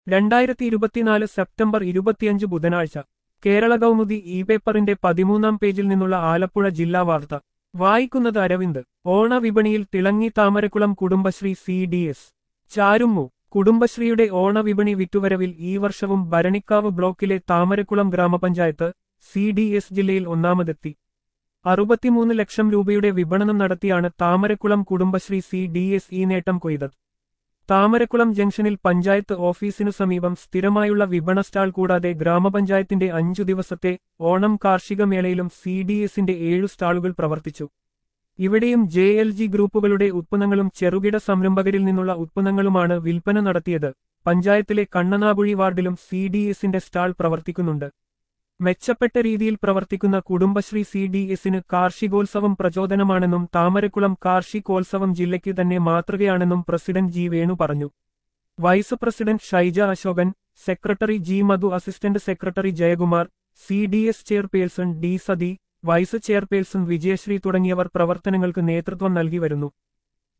രണ്ടായിരത്തി ഇരുപത്തിനാല് സെപ്റ്റംബർ ഇരുപത്തിയഞ്ച് ബുധനാഴ്ച കേരള കൗമുദി ഇ പേപ്പറിന്റെ പതിമൂന്നാം പേജിൽ നിന്നുള്ള ആലപ്പുഴ ജില്ലാ വാർത്ത വായിക്കുന്നത് അരവിന്ദ് ഓണവിപണിയിൽ തിളങ്ങി Thamarakkulam Kudumbashree C D S ചാരുമ്മു കുടുംബശ്രീയുടെ ഓണവിപണി വിറ്റുവരവിൽ ഈ വർഷവും ഭരണിക്കാവ് ബ്ലോക്കിലെ താമരക്കുളം ഗ്രാമപഞ്ചായത്ത് സി ഡി എസ് ജില്ലയിൽ ഒന്നാമതെത്തി അറുപത്തിമൂന്ന് ലക്ഷം രൂപയുടെ വിപണനം നടത്തിയാണ് Thamarakkulam Kudumbashree C D S ഈ നേട്ടം കൊയ്തത് താമരക്കുളം ജംഗ്ഷനിൽ പഞ്ചായത്ത് ഓഫീസിനു സമീപം സ്ഥിരമായുള്ള വിപണ സ്റ്റാൾ കൂടാതെ ഗ്രാമപഞ്ചായത്തിന്റെ അഞ്ചു ദിവസത്തെ ഓണം കാർഷിക മേളയിലും സി ഡി എസിന്റെ ഏഴു സ്റ്റാളുകൾ പ്രവർത്തിച്ചു ഇവിടെയും ജെ എൽ ജി ഗ്രൂപ്പുകളുടെ ഉത്പന്നങ്ങളും ചെറുകിട സംരംഭകരിൽ നിന്നുള്ള ഉത്പന്നങ്ങളുമാണ് വിൽപ്പന നടത്തിയത് പഞ്ചായത്തിലെ കണ്ണനാകുഴി വാർഡിലും സി ഡി എസിന്റെ സ്റ്റാൾ പ്രവർത്തിക്കുന്നുണ്ട് മെച്ചപ്പെട്ട രീതിയിൽ പ്രവർത്തിക്കുന്ന കുടുംബശ്രീ സി ഡി എസിന് കാർഷികോത്സവം പ്രചോദനമാണെന്നും താമരക്കുളം കാർഷികോത്സവം ജില്ലയ്ക്ക് തന്നെ മാതൃകയാണെന്നും പ്രസിഡന്റ് ജി വേണു പറഞ്ഞു vice president Shaija Ashokan secretary G Madhu assistant secretary Jayakumar C D S chairperson D Sathi vice chairperson Vijayasree തുടങ്ങിയവർ പ്രവർത്തനങ്ങൾക്ക് നേതൃത്വം നൽകി വരുന്നു